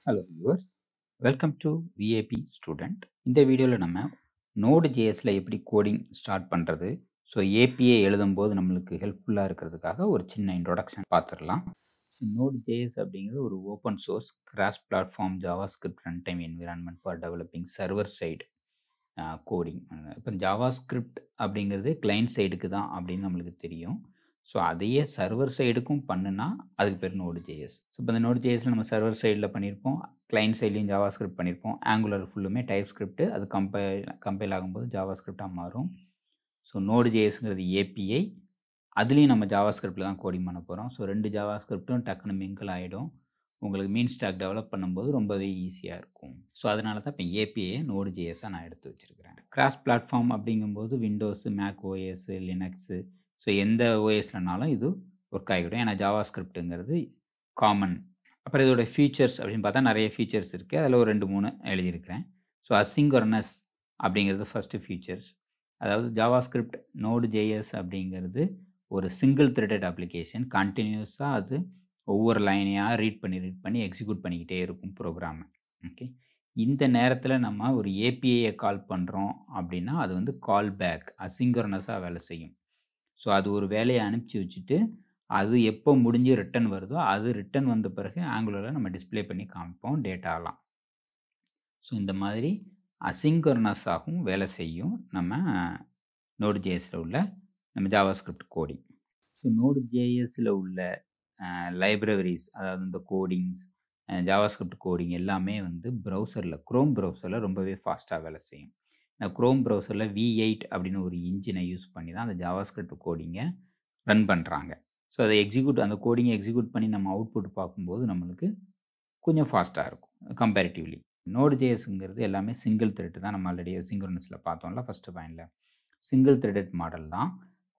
hello viewers welcome to VAP student இந்த வீடியோவில் நம்ம நோடு ஜேஎஸில் எப்படி கோடிங் ஸ்டார்ட் பண்ணுறது ஸோ ஏபிஏ எழுதும்போது நம்மளுக்கு ஹெல்ப்ஃபுல்லாக இருக்கிறதுக்காக ஒரு சின்ன இன்ட்ரொடக்ஷன் பார்த்துடலாம் ஸோ நோடு ஜேஎஸ் அப்படிங்கிறது ஒரு open source cross platform JavaScript run time environment for developing server side coding இப்போ ஜாவா ஸ்கிரிப்ட் அப்படிங்கிறது கிளைண்ட் சைடுக்கு தான் அப்படின்னு நம்மளுக்கு தெரியும் ஸோ அதையே சர்வர் சைடுக்கும் பண்ணுனா அதுக்கு பேர் நோடு ஜேஎஸ் ஸோ இப்போ இந்த நோடு ஜேஎஸில் நம்ம சர்வர் சைடில் பண்ணியிருப்போம் கிளைண்ட் சைட்லையும் ஜாவா ஸ்கிரிப்ட் பண்ணியிருப்போம் ஆங்குலர் ஃபுல்லுமே டைப் ஸ்கிரிப்ட் அது கம்பைல் கம்பைல் ஆகும்போது ஜாவா ஸ்கிரிப்டாக மாறும் ஸோ நோடு ஜேஎஸ்ங்கிறது ஏபிஐ அதுலேயும் நம்ம ஜாவா ஸ்கிரிப்டில் தான் கோடிங் பண்ண போகிறோம் ஸோ ரெண்டு ஜாவா ஸ்கிரிப்டும் டக்குன்னு மிங்கிள் ஆகிடும் உங்களுக்கு மீன் ஸ்டாக் டெவலப் பண்ணும்போது ரொம்பவே ஈஸியாக இருக்கும் ஸோ அதனால தான் இப்போ ஏபிஐ நோடு ஜேஎஸாக நான் எடுத்து வச்சுருக்கிறேன் கிராஸ் பிளாட்ஃபார்ம் அப்படிங்கும்போது Windows Mac OS Linux so எந்த ஓஎஸ்லனாலும் இது ஒர்க் ஆகிடும் ஏன்னா ஜாவா ஸ்கிரிப்ட்டுங்கிறது காமன் அப்புறம் இதோட ஃபீச்சர்ஸ் அப்படின்னு பார்த்தா நிறைய ஃபீச்சர்ஸ் இருக்குது அதில் ஒரு ரெண்டு மூணு எழுதியிருக்கிறேன் ஸோ அசிங்கர்னஸ் அப்படிங்கிறது ஃபஸ்ட்டு ஃபீச்சர்ஸ் அதாவது ஜாவா ஸ்கிரிப்ட் நோடு ஜேஎஸ் அப்படிங்கிறது ஒரு சிங்கிள் த்ரெடட் அப்ளிகேஷன் கண்டினியூஸாக அது ஒவ்வொரு லைனையாக ரீட் பண்ணி ரீட் பண்ணி எக்ஸிக்யூட் பண்ணிக்கிட்டே இருக்கும் ப்ரோக்ராமை ஓகே இந்த நேரத்தில் நம்ம ஒரு ஏபிஐயை கால் பண்ணுறோம் அப்படின்னா அது வந்து கால் பேக் அசிங்கர்னஸாக வேலை செய்யும் ஸோ அது ஒரு வேலையை அனுப்பிச்சி வச்சுட்டு அது எப்போ முடிஞ்சு ரிட்டன் வருதோ அது ரிட்டன் வந்த பிறகு ஆங்குலரில் நம்ம டிஸ்பிளே பண்ணி காமிப்போம் டேட்டாலாம் ஸோ இந்த மாதிரி அசிங்கர்னஸாகவும் வேலை செய்யும் நம்ம நோடு ஜேஎஸில் உள்ள நம்ம JavaScript coding so node ஜேஎஸில் உள்ள லைப்ரரிஸ் அதாவது இந்த கோடிங்ஸ் ஜாவா ஸ்கிரிப்ட் கோடிங் எல்லாமே வந்து ப்ரௌசரில் க்ரோம் ப்ரௌசரில் ரொம்பவே ஃபாஸ்ட்டாக வேலை செய்யும் இந்த க்ரோம் ப்ரௌசரில் வி எயிட் அப்படின்னு ஒரு இன்ஜினை யூஸ் பண்ணி தான் அந்த ஜாவா ஸ்கிரிப்ட் கோடிங்கை ரன் பண்ணுறாங்க ஸோ அதை எக்ஸிக்யூட் அந்த கோடிங்கை எக்ஸிக்யூட் பண்ணி நம்ம அவுட்புட் பார்க்கும்போது நம்மளுக்கு கொஞ்சம் ஃபாஸ்ட்டாக இருக்கும் கம்பேரிட்டிவ்லி நோடு ஜேஎஸ்ங்கிறது எல்லாமே சிங்கிள் த்ரெட் தான் நம்ம ஆல்ரெடி சிங்க்ரோனஸில் பார்த்தோம்ல ஃபஸ்ட்டு பாயிண்டில் சிங்கிள் த்ரெடட் மாடல் தான்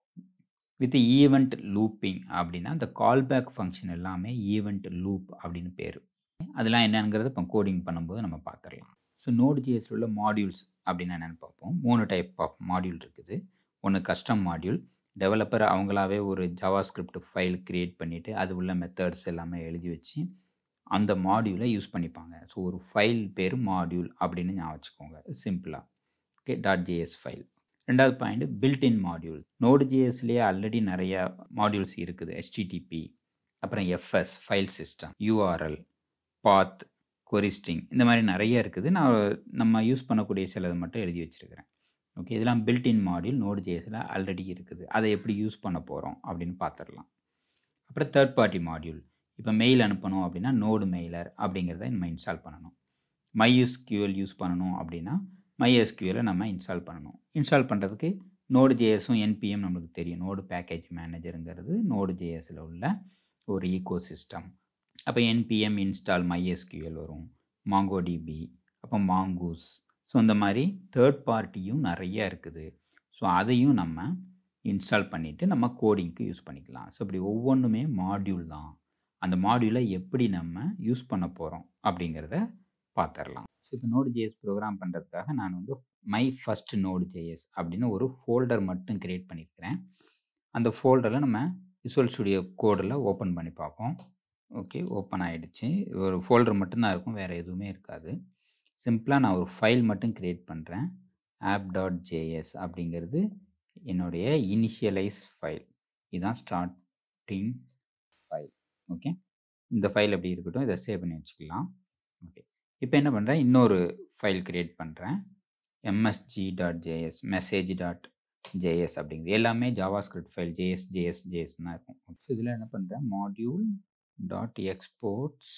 வித் ஈவெண்ட் லூப்பிங் அப்படின்னா அந்த கால்பேக் ஃபங்க்ஷன் எல்லாமே ஈவெண்ட் லூப் அப்படின்னு பேர் அதெல்லாம் என்னங்கிறது இப்போ கோடிங் பண்ணும்போது நம்ம பார்த்துடலாம் ஸோ நோடு ஜிஎஸில் உள்ள மாடியூல்ஸ் அப்படின்னு என்னென்னு பார்ப்போம் மூணு டைப் ஆஃப் மாடியூல் இருக்குது ஒன்று கஸ்டம் மாடியூல் டெவலப்பர் அவங்களாவே ஒரு ஜாவா ஸ்கிரிப்ட் ஃபைல் க்ரியேட் பண்ணிவிட்டு அது உள்ள மெத்தட்ஸ் எல்லாமே எழுதி வச்சு அந்த மாடியூலை யூஸ் பண்ணிப்பாங்க ஸோ ஒரு ஃபைல் பேர் மாடியூல் அப்படின்னு ஞாபகம் வச்சுக்கோங்க சிம்பிளாக ஓகே டாட் ஜேஎஸ் ஃபைல் ரெண்டாவது பாயிண்ட் பில்ட்இன் மாடியூல் நோடு ஜேஎஸ்லேயே ஆல்ரெடி நிறையா மாடியூல்ஸ் இருக்குது ஹெச்டிடிபி அப்புறம் FS file system URL path கொரிஸ்டிங் இந்த மாதிரி நிறைய இருக்குது நான் நம்ம யூஸ் பண்ணக்கூடிய சிலது மட்டும் எழுதி வச்சுருக்கிறேன் ஓகே இதெல்லாம் பில்ட்இன் மாடியூல் நோடு ஜேஎஸில் ஆல்ரெடி இருக்குது அதை எப்படி யூஸ் பண்ண போகிறோம் அப்படின்னு பார்த்துடலாம் அப்புறம் தேர்ட் பார்ட்டி மாடியூல் இப்போ மெயில் அனுப்பணும் அப்படின்னா நோடு மெயிலர் அப்படிங்கிறத நம்ம இன்ஸ்டால் பண்ணணும் மைஎஸ்கியூஎல் யூஸ் பண்ணணும் அப்படின்னா மைஎஸ்கியூஎலை நம்ம இன்ஸ்டால் பண்ணணும் இன்ஸ்டால் பண்ணுறதுக்கு நோடு ஜேஎஸும் என்பிஎம் நம்மளுக்கு தெரியும் நோடு பேக்கேஜ் மேனேஜருங்கிறது நோடு ஜேஎஸில் உள்ள ஒரு ஈகோ சிஸ்டம் அப்போ என்பிஎம் இன்ஸ்டால் மைஎஸ்கியூஎல் வரும் மாங்கோடிபி அப்போ மாங்கூஸ் ஸோ இந்த மாதிரி தேர்ட் பார்ட்டியும் நிறைய இருக்குது ஸோ அதையும் நம்ம இன்ஸ்டால் பண்ணிவிட்டு நம்ம கோடிங்க்கு யூஸ் பண்ணிக்கலாம் ஸோ இப்படி ஒவ்வொன்றுமே மாடியூல் தான் அந்த மாடியூலை எப்படி நம்ம யூஸ் பண்ண போகிறோம் அப்படிங்கிறத பார்த்துடலாம் ஸோ இப்போ நோடு ஜேஎஸ் ப்ரோக்ராம் பண்ணுறதுக்காக நான் வந்து மை ஃபஸ்ட் நோடு ஜேஎஸ் அப்படின்னு ஒரு ஃபோல்டர் மட்டும் க்ரியேட் பண்ணியிருக்கிறேன் அந்த ஃபோல்டரில் நம்ம விசுவல் ஸ்டுடியோ கோடில் ஓப்பன் பண்ணி பார்ப்போம் ஓகே ஓப்பன் ஆகிடுச்சு ஒரு ஃபோல்டர் மட்டும்தான் இருக்கும் வேறு எதுவுமே இருக்காது சிம்பிளாக நான் ஒரு ஃபைல் மட்டும் க்ரியேட் பண்ணுறேன் ஆப் டாட் ஜேஎஸ் அப்படிங்கிறது என்னுடைய இனிஷியலைஸ் ஃபைல் இதுதான் ஸ்டார்டிங் ஃபைல் ஓகே இந்த ஃபைல் எப்படி இருக்கட்டும் இதை சேவ் பண்ணி வச்சுக்கலாம் ஓகே இப்போ என்ன பண்ணுறேன் இன்னொரு ஃபைல் க்ரியேட் பண்ணுறேன் MSG dot JS message dot JS அப்படிங்கிறது எல்லாமே JavaScript file JS JS JS தான் இருக்கும் ஸோ இதில் என்ன பண்ணுறேன் module dot exports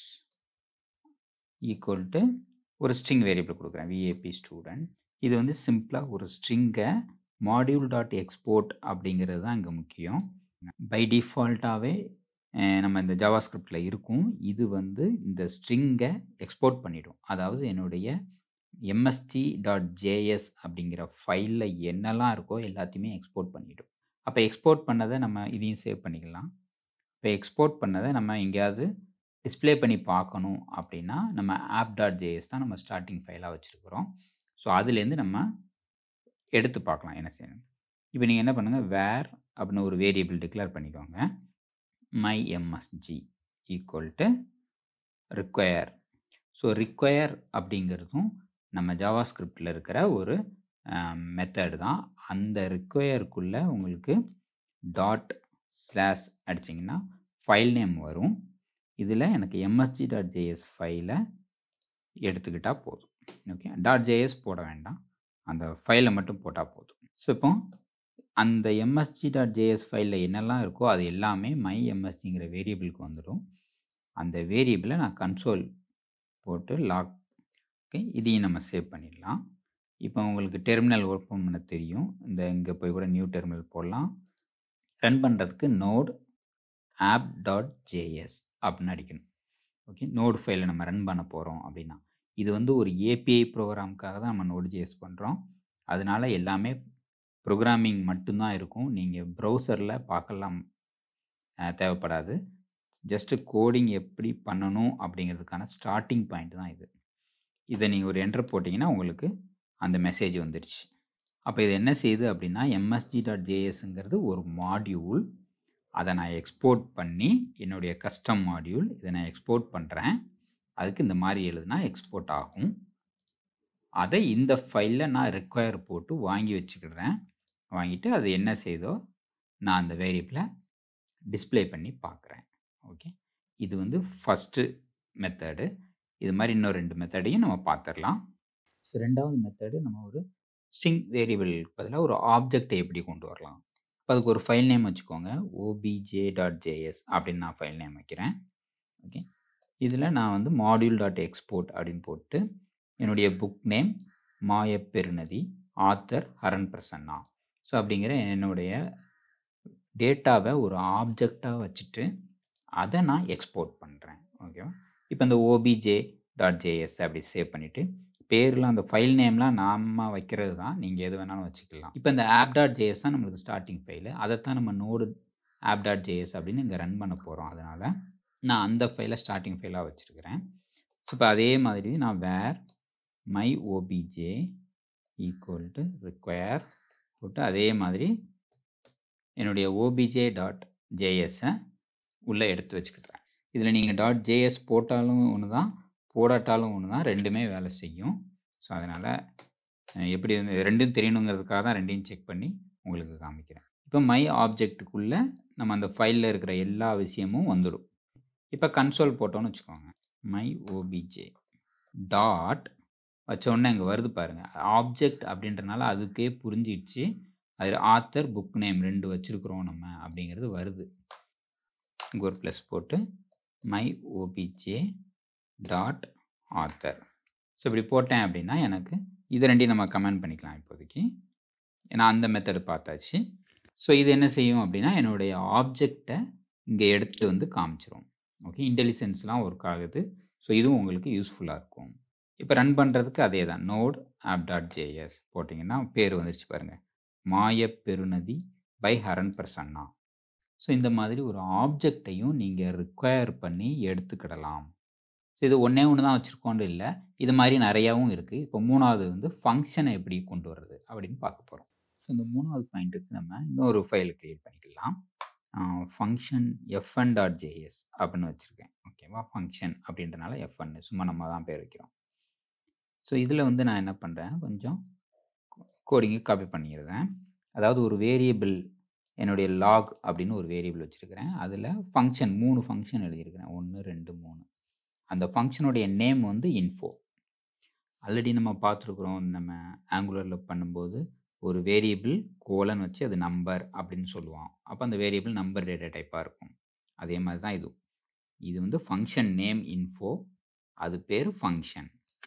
equal to ஒரு ஸ்ட்ரிங் வேரியபிள் கொடுக்குறேன் விஏபி ஸ்டூடெண்ட் இது வந்து சிம்பிளாக ஒரு ஸ்ட்ரிங்கை மாடியூல் டாட் எக்ஸ்போர்ட் அப்படிங்கிறது தான் இங்கே முக்கியம் பை டிஃபால்ட்டாகவே நம்ம இந்த ஜாவா ஸ்கிரிப்டில் இருக்கும் இது வந்து இந்த ஸ்ட்ரிங்கை எக்ஸ்போர்ட் பண்ணிடும் அதாவது என்னுடைய எம்எஸ்டி டாட் ஜேஎஸ் அப்படிங்கிற ஃபைலில் என்னெல்லாம் இருக்கோ எல்லாத்தையுமே எக்ஸ்போர்ட் பண்ணிவிடும் அப்போ எக்ஸ்போர்ட் பண்ணதை நம்ம இதையும் சேவ் பண்ணிக்கலாம் இப்போ எக்ஸ்போர்ட் பண்ணதை நம்ம எங்கேயாவது டிஸ்பிளே பண்ணி பார்க்கணும் அப்படின்னா நம்ம ஆப் டாட் ஜேஎஸ் தான் நம்ம ஸ்டார்டிங் ஃபைலாக வச்சுருக்குறோம் ஸோ அதுலேருந்து நம்ம எடுத்து பார்க்கலாம் என்ன செய்யணும் இப்போ நீங்கள் என்ன பண்ணுங்கள் வேர் அப்படின்னு ஒரு வேரியபிள் டிக்ளேர் பண்ணிக்கோங்க my MSG equal to require so require அப்படிங்கிறதும் நம்ம ஜாவா ஸ்கிரிப்டில் இருக்கிற ஒரு மெத்தட் தான் அந்த ரிக்வயருக்குள்ளே உங்களுக்கு டாட் ஸ்லாஷ் அடிச்சிங்கன்னா ஃபைல் நேம் வரும் இதில் எனக்கு எம்எஸ்ஜி டாட் ஜேஎஸ் ஃபைலை எடுத்துக்கிட்டால் போதும் ஓகே டாட் ஜேஎஸ் போட வேண்டாம் அந்த ஃபைலை மட்டும் போட்டால் போதும் ஸோ இப்போ அந்த எம்எஸ்ஜி டாட் ஜேஎஸ் ஃபைலில் என்னெல்லாம் இருக்கோ அது எல்லாமே மை எம்எஸ்ஜிங்கிற வேரியபிளுக்கு வந்துடும் அந்த வேரியபிளை நான் கன்சோல் போட்டு லாக் ஓகே இதையும் நம்ம சேவ் பண்ணிடலாம் இப்போ உங்களுக்கு டெர்மினல் ஓப்பன் பண்ண தெரியும் இந்த இங்கே போய் கூட நியூ டெர்மினல் போடலாம் ரன் பண்ணுறதுக்கு நோட் ஆப் டாட் ஜேஎஸ் அப்படின்னு அடிக்கணும் ஓகே நோடு ஃபைலை நம்ம ரன் பண்ண போகிறோம் அப்படின்னா இது வந்து ஒரு ஏபிஐ ப்ரோக்ராமுக்காக தான் நம்ம நோடு ஜேஎஸ் பண்ணுறோம் அதனால எல்லாமே ப்ரோக்ராமிங் மட்டும்தான் இருக்கும் நீங்கள் ப்ரௌசரில் பார்க்கலாம் அஹ், தேவைப்படாது ஜஸ்ட்டு கோடிங் எப்படி பண்ணணும் அப்படிங்கிறதுக்கான ஸ்டார்டிங் பாயிண்ட் தான் இது இதை நீங்கள் ஒரு என்டர் போட்டிங்கன்னா உங்களுக்கு அந்த மெசேஜ் வந்துடுச்சு அப்போ இது என்ன செய்யுது அப்படின்னா எம்எஸ்ஜி டாட் ஜேஎஸ்ங்கிறது ஒரு மாடியூல் அதை நான் எக்ஸ்போர்ட் பண்ணி என்னுடைய கஸ்டம் மாடியூல் இதை நான் எக்ஸ்போர்ட் பண்ணுறேன் அதுக்கு இந்த மாதிரி எழுதுனா எக்ஸ்போர்ட் ஆகும் அதை இந்த ஃபைலில் நான் ரிக்வயர் போட்டு வாங்கி வச்சுக்கிடுறேன் வாங்கிட்டு அது என்ன செய்தோ நான் அந்த வேரியபிளை டிஸ்ப்ளே பண்ணி பார்க்குறேன் ஓகே இது வந்து ஃபஸ்ட்டு மெத்தடு இது மாதிரி இன்னும் ரெண்டு மெத்தடையும் நம்ம பார்த்துடலாம் ஸோ ரெண்டாவது மெத்தடு நம்ம ஒரு ஸ்ட்ரிங் வேரியபிளுக்கு பதிலாக ஒரு ஆப்ஜெக்டை எப்படி கொண்டு வரலாம் இப்போ அதுக்கு ஒரு ஃபைல் நேம் வச்சுக்கோங்க ஓபிஜே டாட் ஜேஎஸ் அப்படின்னு நான் ஃபைல் நேம் வைக்கிறேன் ஓகே இதில் நான் வந்து மாடியூல் டாட் எக்ஸ்போர்ட் அப்படின்னு போட்டு என்னுடைய book name Mayaperunadhi author Haran Prasanna so அப்படிங்கிற என்னுடைய டேட்டாவை ஒரு ஆப்ஜெக்டாக வச்சுட்டு அதை நான் எக்ஸ்போர்ட் பண்ணுறேன் ஓகேவா இப்போ இந்த ஓபிஜே டாட் ஜேஎஸ் அப்படி சேவ் பண்ணிவிட்டு பேர்லாம் அந்த ஃபைல் நேம்லாம் நாம வைக்கிறது தான் நீங்கள் எது வேணாலும் வச்சுக்கலாம் இப்போ இந்த ஆப் டாட் ஜேஎஸ் தான் நம்மளுக்கு ஸ்டார்டிங் ஃபைலு அதைத்தான் நம்ம நோடு ஆப் டாட் ஜேஎஸ் அப்படின்னு இங்கே ரன் பண்ண போகிறோம் அதனால் நான் அந்த ஃபைலை ஸ்டார்டிங் ஃபைலாக வச்சுருக்கிறேன் ஸோ இப்போ அதே மாதிரி நான் var my OBJ equal to require போட்டு அதே மாதிரி என்னுடைய ஓபிஜே டாட் ஜேஎஸ்ஸை உள்ளே எடுத்து வச்சுக்கிட்டுறேன் இதில் நீங்கள் டாட் ஜேஎஸ் போட்டாலும் ஒன்று தான் போடாட்டாலும் ஒன்று தான் ரெண்டுமே வேலை செய்யும் ஸோ அதனால் எப்படி வந்து ரெண்டும் தெரியணுங்கிறதுக்காக தான் ரெண்டையும் செக் பண்ணி உங்களுக்கு காமிக்கிறேன் இப்போ மை ஆப்ஜெக்ட்டுக்குள்ளே நம்ம அந்த ஃபைலில் இருக்கிற எல்லா விஷயமும் வந்துடும் இப்போ கன்சோல் போட்டோன்னு வச்சுக்கோங்க மை ஓபிஜே டாட் வச்ச உடனே இங்கே வருது பாருங்கள் ஆப்ஜெக்ட் அப்படின்றனால அதுக்கே புரிஞ்சிடுச்சு அது ஆத்தர் புக் நேம் ரெண்டு வச்சுருக்குறோம் நம்ம அப்படிங்கிறது வருது இங்கே ஒரு ப்ளஸ் போட்டு my OBJ dot author so இப்படி போட்டேன் அப்படின்னா எனக்கு இது ரெண்டையும் நம்ம கமெண்ட் பண்ணிக்கலாம் இப்போதைக்கு ஏன்னா அந்த மெத்தடு பார்த்தாச்சு ஸோ இது என்ன செய்யும் அப்படின்னா என்னுடைய ஆப்ஜெக்டை இங்கே எடுத்துகிட்டு வந்து காமிச்சிரும் ஓகே இன்டெலிஜென்ஸ்லாம் ஒர்க் ஆகுது ஸோ இதுவும் உங்களுக்கு யூஸ்ஃபுல்லாக இருக்கும் இப்போ ரன் பண்ணுறதுக்கு அதே தான் நோட் ஆப் டாட் ஜேஎஸ் போட்டிங்கன்னா பேர் வந்துருச்சு பாருங்கள் Mayaperunadhi by Haran Prasanna so இந்த மாதிரி ஒரு ஆப்ஜெக்டையும் நீங்கள் ரிக்வயர் பண்ணி எடுத்துக்கிடலாம் ஸோ இது ஒன்றே ஒன்று தான் வச்சுருக்கோன்னு இல்லை இது மாதிரி நிறையாவும் இருக்குது இப்போ மூணாவது வந்து ஃபங்க்ஷனை எப்படி கொண்டு வர்றது அப்படின்னு பார்க்க போகிறோம் ஸோ இந்த மூணாவது பாயிண்ட்டுக்கு நம்ம இன்னொரு ஃபைல் க்ரியேட் பண்ணிக்கலாம் ஃபங்க்ஷன் எஃப்என் டாட் ஜேஎஸ் அப்படின்னு வச்சுருக்கேன் ஓகேவா ஃபங்க்ஷன் அப்படின்றனால எஃப்என் சும்மா நம்ம தான் பேர் வைக்கிறோம் ஸோ இதில் வந்து நான் என்ன பண்ணுறேன் கொஞ்சம் கோடிங்கு காப்பி பண்ணிடுறேன் அதாவது ஒரு வேரியபிள் என்னுடைய லாக் அப்படின்னு ஒரு வேரியபிள் வச்சுருக்கிறேன் அதில் ஃபங்க்ஷன் மூணு ஃபங்க்ஷன் எழுதியிருக்கிறேன் ஒன்று ரெண்டு மூணு அந்த ஃபங்க்ஷனுடைய நேம் வந்து இன்ஃபோ ஆல்ரெடி நம்ம பார்த்துருக்குறோம் நம்ம ஆங்குலரில் பண்ணும்போது ஒரு வேரியபிள் கோலன் வச்சு அது நம்பர் அப்படின்னு சொல்லுவான் அப்போ அந்த வேரியபிள் நம்பர் டேட்டா டைப்பாக இருக்கும் அதே மாதிரி தான் இது இது வந்து ஃபங்க்ஷன் நேம் இன்ஃபோ அது பேர் ஃபங்க்ஷன்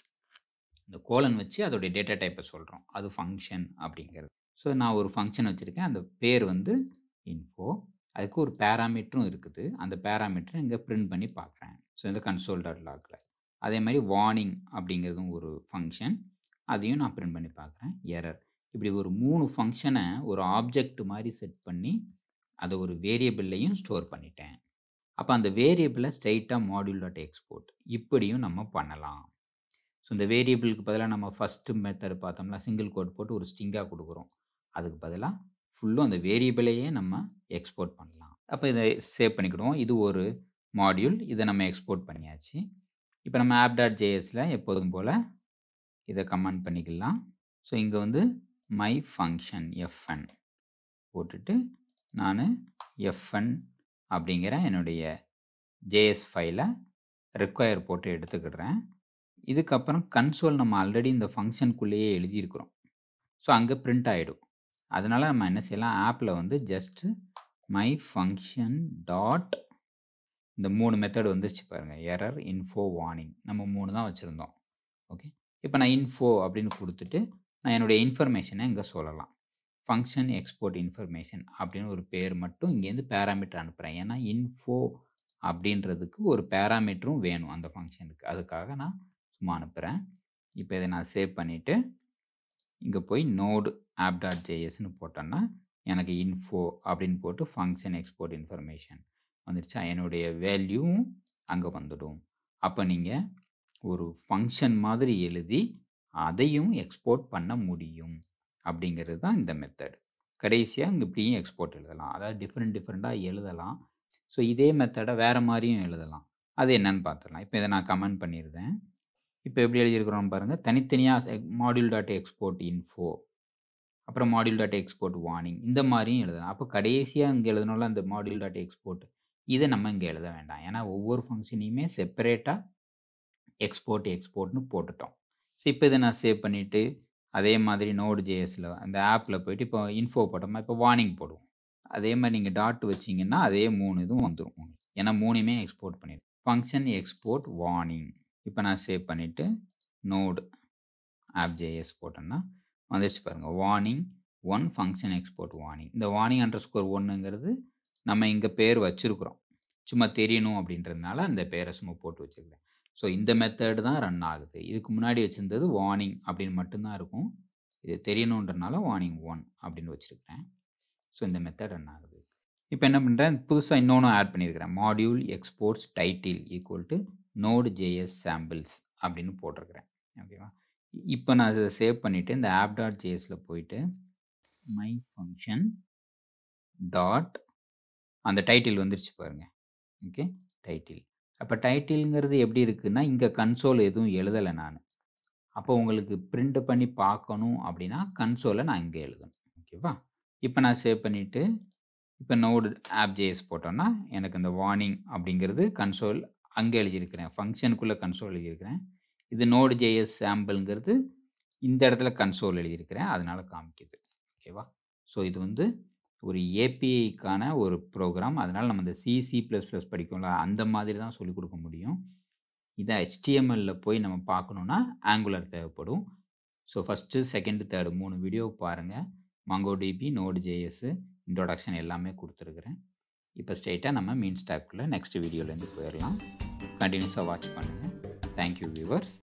இந்த கோலன் வச்சு அதோடைய டேட்டா டைப்பை சொல்கிறோம் அது ஃபங்க்ஷன் அப்படிங்கிறது ஸோ நான் ஒரு ஃபங்க்ஷன் வச்சுருக்கேன் அந்த பேர் வந்து இன்ஃபோ அதுக்கு ஒரு பேராமீட்டரும் இருக்குது அந்த பேராமீட்டரை இங்கே பிரிண்ட் பண்ணி பார்க்குறேன் ஸோ இந்த கன்சோல் டாட் லாகில் அதே மாதிரி வார்னிங் அப்படிங்கிறதும் ஒரு ஃபங்க்ஷன் அதையும் நான் பிரிண்ட் பண்ணி பார்க்குறேன் எரர் இப்படி ஒரு மூணு ஃபங்க்ஷனை ஒரு ஆப்ஜெக்ட் மாதிரி செட் பண்ணி அதை ஒரு வேரியபிள்லையும் ஸ்டோர் பண்ணிட்டேன் அப்போ அந்த வேரியபிளை ஸ்ட்ரைட்டாக மாடியூல் டாட் எக்ஸ்போர்ட் இப்படியும் நம்ம பண்ணலாம் ஸோ இந்த வேரியபிளுக்கு பதிலாக நம்ம ஃபஸ்ட்டு மெத்தட் பார்த்தோம்னா சிங்கிள் கோட் போட்டு ஒரு ஸ்டிங்காக கொடுக்குறோம் அதுக்கு பதிலாக ஃபுல்லும் அந்த வேரியபிளையே நம்ம எக்ஸ்போர்ட் பண்ணலாம் அப்போ இதை சேவ் பண்ணிக்கிடுவோம் இது ஒரு மாடியூல் இதை நம்ம எக்ஸ்போர்ட் பண்ணியாச்சு இப்போ நம்ம ஆப் டாட் ஜேஎஸில் எப்போதும் போல் இதை கமெண்ட் பண்ணிக்கலாம் ஸோ இங்கே வந்து மை ஃபங்க்ஷன் எஃப்என் போட்டுட்டு நான் எஃப்என் அப்படிங்கிற என்னுடைய ஜேஎஸ் ஃபைலை ரெக்வயர் போட்டு எடுத்துக்கிடுறேன் இதுக்கப்புறம் கன்சோல் நம்ம ஆல்ரெடி இந்த ஃபங்க்ஷனுக்குள்ளேயே எழுதியிருக்கிறோம் ஸோ அங்கே பிரிண்ட் ஆகிடும் அதனால் நம்ம என்ன செய்யலாம் ஆப்பில் வந்து ஜஸ்ட்டு மை ஃபங்க்ஷன் டாட் இந்த மூணு மெத்தட் வந்துருச்சு பாருங்கள் எரர் இன்ஃபோ வார்னிங் நம்ம மூணு தான் வச்சுருந்தோம் ஓகே இப்போ நான் இன்ஃபோ அப்படின்னு கொடுத்துட்டு நான் என்னுடைய இன்ஃபர்மேஷனை இங்கே சொல்லலாம் ஃபங்க்ஷன் எக்ஸ்போர்ட் இன்ஃபர்மேஷன் அப்படின்னு ஒரு பேர் மட்டும் இங்கேருந்து பேராமீட்டர் அனுப்புகிறேன் ஏன்னா இன்ஃபோ அப்படின்றதுக்கு ஒரு பேராமீட்டரும் வேணும் அந்த ஃபங்க்ஷனுக்கு அதுக்காக நான் சும்மா அனுப்புகிறேன் இப்போ இதை நான் சேவ் பண்ணிவிட்டு இங்கே போய் நோடு ஆப் டாட் ஜேஎஸ்னு போட்டோன்னா எனக்கு இன்ஃபோ அப்படின்னு போட்டு ஃபங்க்ஷன் எக்ஸ்போர்ட் இன்ஃபர்மேஷன் வந்துடுச்சா என்னுடைய வேல்யூவும் அங்கே வந்துடும் அப்போ நீங்கள் ஒரு ஃபங்க்ஷன் மாதிரி எழுதி அதையும் எக்ஸ்போர்ட் பண்ண முடியும் அப்படிங்கிறது தான் இந்த மெத்தட் கடைசியாக இங்கே இப்படியும் எக்ஸ்போர்ட் எழுதலாம் அதாவது டிஃப்ரெண்ட் டிஃப்ரெண்ட்டாக எழுதலாம் ஸோ இதே மெத்தடை வேறு மாதிரியும் எழுதலாம் அது என்னன்னு பார்த்துடலாம் இப்போ இதை நான் கமெண்ட் பண்ணியிருந்தேன் இப்போ எப்படி எழுதியிருக்கிறோம் பாருங்கள் தனித்தனியாக மாடியூல் டாட் எக்ஸ்போர்ட் இன்ஃபோ அப்புறம் மாடியூல் டாட் எக்ஸ்போர்ட் வார்னிங் இந்த மாதிரியும் எழுதலாம் அப்போ கடைசியாக இங்கே எழுதணும்ல அந்த மாடியூல் டாட் எக்ஸ்போர்ட் இதை நம்ம இங்கே எழுத வேண்டாம் ஏன்னா ஒவ்வொரு ஃபங்க்ஷனையுமே செப்பரேட்டாக எக்ஸ்போர்ட் எக்ஸ்போர்ட்னு போட்டுட்டோம் ஸோ இப்போ இதை நான் சேவ் பண்ணிவிட்டு அதே மாதிரி நோடு ஜேஎஸில் அந்த ஆப்பில் போயிட்டு இப்போ இன்ஃபோ போட்டோமா இப்போ வார்னிங் போடுவோம் அதே மாதிரி நீங்கள் டாட் வச்சிங்கன்னா அதே மூணு இதுவும் வந்துடும் உங்களுக்கு ஏன்னா மூணுமே எக்ஸ்போர்ட் பண்ணிடுது ஃபங்க்ஷன் எக்ஸ்போர்ட் வார்னிங் இப்போ நான் சேவ் பண்ணிவிட்டு நோடு ஆப் ஜேஎஸ் போட்டோன்னா வந்துருச்சு பாருங்கள் warning one function export warning இந்த வார்னிங் அண்டர் ஸ்கோர் ஒன்றுங்கிறது நம்ம இங்கே பேர் வச்சுருக்குறோம் சும்மா தெரியணும் அப்படின்றதுனால அந்த பேரை சும்மா போட்டு வச்சுருக்கேன் ஸோ இந்த மெத்தடு தான் ரன் ஆகுது இதுக்கு முன்னாடி வச்சுருந்தது வார்னிங் அப்படின்னு மட்டும்தான் இருக்கும் இது தெரியணுன்றனால வார்னிங் ஒன் அப்படின்னு வச்சுருக்கிறேன் ஸோ இந்த மெத்தட் ரன் ஆகுது இப்போ என்ன பண்ணுறேன் புதுசாக இன்னொன்று ஆட் பண்ணியிருக்கிறேன் module exports title equal to node JS samples அப்படின்னு போட்டிருக்கிறேன் ஓகேவா இப்போ நான் இதை சேவ் பண்ணிவிட்டு இந்த ஆப் டாட் ஜேஎஸில் போயிட்டு மை ஃபங்க்ஷன் டாட் அந்த டைட்டில் வந்துருச்சு பாருங்கள் ஓகே டைட்டில் அப்போ டைட்டில்ங்கிறது எப்படி இருக்குன்னா இங்கே கன்சோல் எதுவும் எழுதலை நான் அப்போ உங்களுக்கு பிரிண்ட் பண்ணி பார்க்கணும் அப்படின்னா கன்சோலை நான் இங்கே எழுதணும் ஓகேவா இப்போ நான் சேவ் பண்ணிவிட்டு இப்போ நோடு ஆப் ஜேஎஸ் போட்டோன்னா எனக்கு இந்த வார்னிங் அப்படிங்கிறது கன்சோல் அங்கே எழுதியிருக்கிறேன் ஃபங்க்ஷனுக்குள்ளே கன்சோல் எழுதியிருக்கிறேன் இது நோடு ஜேஎஸ் சாம்பிள்ங்கிறது இந்த இடத்துல கன்சோல் எழுதியிருக்கிறேன் அதனால் காமிக்குது ஓகேவா ஸோ இது வந்து ஒரு ஏபிஐக்கான ஒரு ப்ரோக்ராம் அதனால் நம்ம இந்த சிசி ப்ளஸ் ப்ளஸ் படிக்கும்ல அந்த மாதிரி தான் சொல்லிக் கொடுக்க முடியும் இதை ஹெச்டிஎம்எல்ல போய் நம்ம பார்க்கணுன்னா ஆங்குலர் தேவைப்படும் ஸோ ஃபஸ்ட்டு செகண்டு தேர்டு மூணு வீடியோ பாருங்கள் மங்கோடிபி நோடு ஜேஎஸ் இன்ட்ரோடக்ஷன் எல்லாமே கொடுத்துருக்குறேன் இப்போ ஸ்ட்ரெயிட்டாக நம்ம மீன் ஸ்டாக்குள்ளே நெக்ஸ்ட் வீடியோலேருந்து போயிடலாம் கண்டினியூஸாக வாட்ச் பண்ணுங்கள் தேங்க்யூ வியூவர்ஸ்